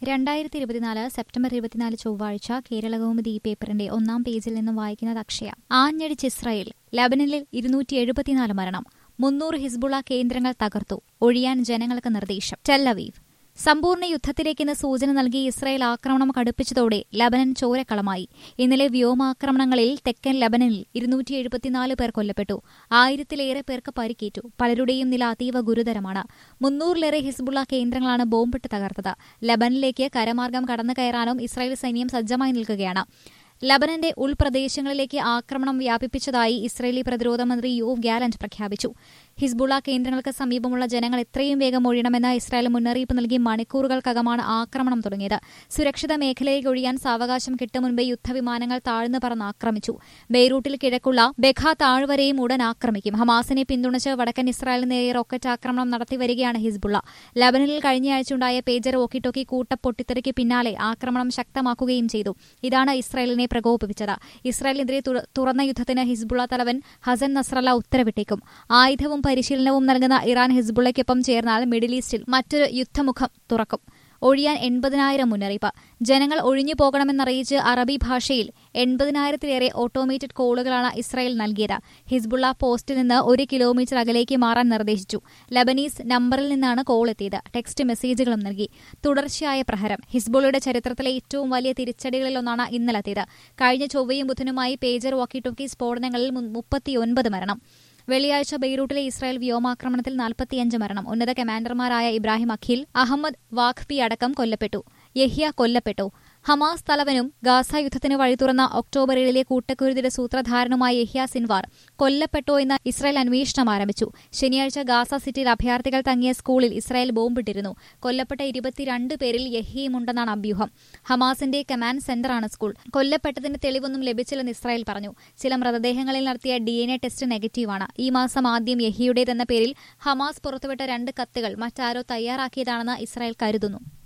രണ്ടായിരത്തി ഇരുപത്തിനാല് സെപ്റ്റംബർ ഇരുപത്തിനാല് ചൊവ്വാഴ്ച കേരളകൗമുദി ഈ പേപ്പറിന്റെ ഒന്നാം പേജിൽ നിന്നും വായിക്കുന്നത് അക്ഷയ ആഞ്ഞടിച്ച് ഇസ്രായേൽ ലബനനിൽ ഇരുന്നൂറ്റി എഴുപത്തിനാല് മരണം മുന്നൂറ് ഹിസ്ബുള കേന്ദ്രങ്ങൾ തകർത്തു ഒഴിയാൻ ജനങ്ങൾക്ക് നിർദ്ദേശം ടെല്ലവീവ് സമ്പൂർണ്ണ യുദ്ധത്തിലേക്കെന്ന് സൂചന നൽകി ഇസ്രായേൽ ആക്രമണം കടുപ്പിച്ചതോടെ ലബനൻ ചോരക്കളമായി ഇന്നലെ വ്യോമാക്രമണങ്ങളിൽ തെക്കൻ ലബനനിൽ ഇരുന്നൂറ്റി എഴുപത്തിനാല് പേർ കൊല്ലപ്പെട്ടു ആയിരത്തിലേറെ പേർക്ക് പരിക്കേറ്റു പലരുടെയും നില അതീവ ഗുരുതരമാണ് മുന്നൂറിലേറെ ഹിസ്ബുള്ള കേന്ദ്രങ്ങളാണ് ബോംബിട്ട് തകർത്തത് ലബനിലേക്ക് കരമാർഗം കടന്നു കയറാനും ഇസ്രായേൽ സൈന്യം സജ്ജമായി നിൽക്കുകയാണ് ലബനന്റെ ഉൾപ്രദേശങ്ങളിലേക്ക് ആക്രമണം വ്യാപിപ്പിച്ചതായി ഇസ്രയേലി പ്രതിരോധ മന്ത്രി യോവ് ഗാലന്റ് പ്രഖ്യാപിച്ചു ഹിസ്ബുള്ള കേന്ദ്രങ്ങൾക്ക് സമീപമുള്ള ജനങ്ങൾ എത്രയും വേഗം ഒഴിയണമെന്ന് ഇസ്രായേൽ മുന്നറിയിപ്പ് നൽകി മണിക്കൂറുകൾക്കകമാണ് ആക്രമണം തുടങ്ങിയത് സുരക്ഷിത മേഖലയിലേക്ക് ഒഴിയാൻ സാവകാശം കിട്ടും മുൻപേ യുദ്ധവിമാനങ്ങൾ താഴ്ന്നു പറന്ന് ആക്രമിച്ചു ബെയ്റൂട്ടിൽ കിഴക്കുള്ള ബെഖ താഴ്വരയും ഉടൻ ആക്രമിക്കും ഹമാസിനെ പിന്തുണച്ച് വടക്കൻ ഇസ്രായേലിന് നേരെ റോക്കറ്റ് ആക്രമണം നടത്തിവരികയാണ് ഹിസ്ബുള്ള ലബനനിൽ കഴിഞ്ഞയാഴ്ചയുണ്ടായ പേജർ വോക്കി ടോക്കി കൂട്ടപ്പൊട്ടിത്തെറിക്ക് പിന്നാലെ ആക്രമണം ശക്തമാക്കുകയും ചെയ്തു ഇതാണ് ഇസ്രായേലിനെ പ്രകോപിപ്പിച്ചത് ഇസ്രായേലിനെതിരെ തുറന്ന യുദ്ധത്തിന് ഹിസ്ബുള്ള തലവൻ ഹസൻ നസ്രല്ല ഉത്തരവിട്ടേക്കും ആയുധവും പരിശീലനവും നൽകുന്ന ഇറാൻ ഹിസ്ബുള്ളയ്ക്കൊപ്പം ചേർന്നാൽ മിഡിൽ ഈസ്റ്റിൽ മറ്റൊരു യുദ്ധമുഖം തുറക്കും ഒഴിയാൻ എൺപതിനായിരം മുന്നറിയിപ്പ് ജനങ്ങൾ ഒഴിഞ്ഞു പോകണമെന്നറിയിച്ച് അറബി ഭാഷയിൽ എൺപതിനായിരത്തിലേറെ ഓട്ടോമേറ്റഡ് കോളുകളാണ് ഇസ്രായേൽ നൽകിയത് ഹിസ്ബുള്ള പോസ്റ്റിൽ നിന്ന് ഒരു കിലോമീറ്റർ അകലേക്ക് മാറാൻ നിർദ്ദേശിച്ചു ലബനീസ് നമ്പറിൽ നിന്നാണ് കോൾ എത്തിയത് ടെക്സ്റ്റ് മെസ്സേജുകളും നൽകി തുടർച്ചയായ പ്രഹരം ഹിസ്ബുള്ളയുടെ ചരിത്രത്തിലെ ഏറ്റവും വലിയ തിരിച്ചടികളിലൊന്നാണ് ഇന്നലത്തേത് കഴിഞ്ഞ ചൊവ്വയും ബുധനുമായി പേജർ വാക്കി ടോക്കി സ്ഫോടനങ്ങളിൽ മുപ്പത്തിയൊൻപത് മരണം വെള്ളിയാഴ്ച ബെയ്റൂട്ടിലെ ഇസ്രായേൽ വ്യോമാക്രമണത്തിൽ നാൽപ്പത്തിയഞ്ച് മരണം ഉന്നത കമാൻഡർമാരായ ഇബ്രാഹിം അഖിൽ അഹമ്മദ് വാഖ്ബി അടക്കം കൊല്ലപ്പെട്ടു യഹ്യ കൊല്ലപ്പെട്ടു ഹമാസ് തലവനും ഗാസ യുദ്ധത്തിന് വഴി തുറന്ന ഒക്ടോബർ ഏഴിലെ കൂട്ടക്കുരുതിയുടെ സൂത്രധാരനുമായ യഹ്യ സിൻവാർ കൊല്ലപ്പെട്ടോ എന്ന് ഇസ്രായേൽ അന്വേഷണം ആരംഭിച്ചു ശനിയാഴ്ച ഗാസ സിറ്റിയിൽ അഭയാർത്ഥികൾ തങ്ങിയ സ്കൂളിൽ ഇസ്രായേൽ ബോംബിട്ടിരുന്നു കൊല്ലപ്പെട്ട ഇരുപത്തിരണ്ട് പേരിൽ യഹിയുമുണ്ടെന്നാണ് അഭ്യൂഹം ഹമാസിന്റെ കമാൻഡ് സെന്ററാണ് സ്കൂൾ കൊല്ലപ്പെട്ടതിന് തെളിവൊന്നും ലഭിച്ചില്ലെന്ന് ഇസ്രായേൽ പറഞ്ഞു ചില മൃതദേഹങ്ങളിൽ നടത്തിയ ഡി എൻ എ ടെസ്റ്റ് നെഗറ്റീവാണ് ഈ മാസം ആദ്യം യഹിയുടേതെന്ന പേരിൽ ഹമാസ് പുറത്തുവിട്ട രണ്ട് കത്തുകൾ മറ്റാരോ തയ്യാറാക്കിയതാണെന്ന് ഇസ്രായേൽ കരുതുന്നു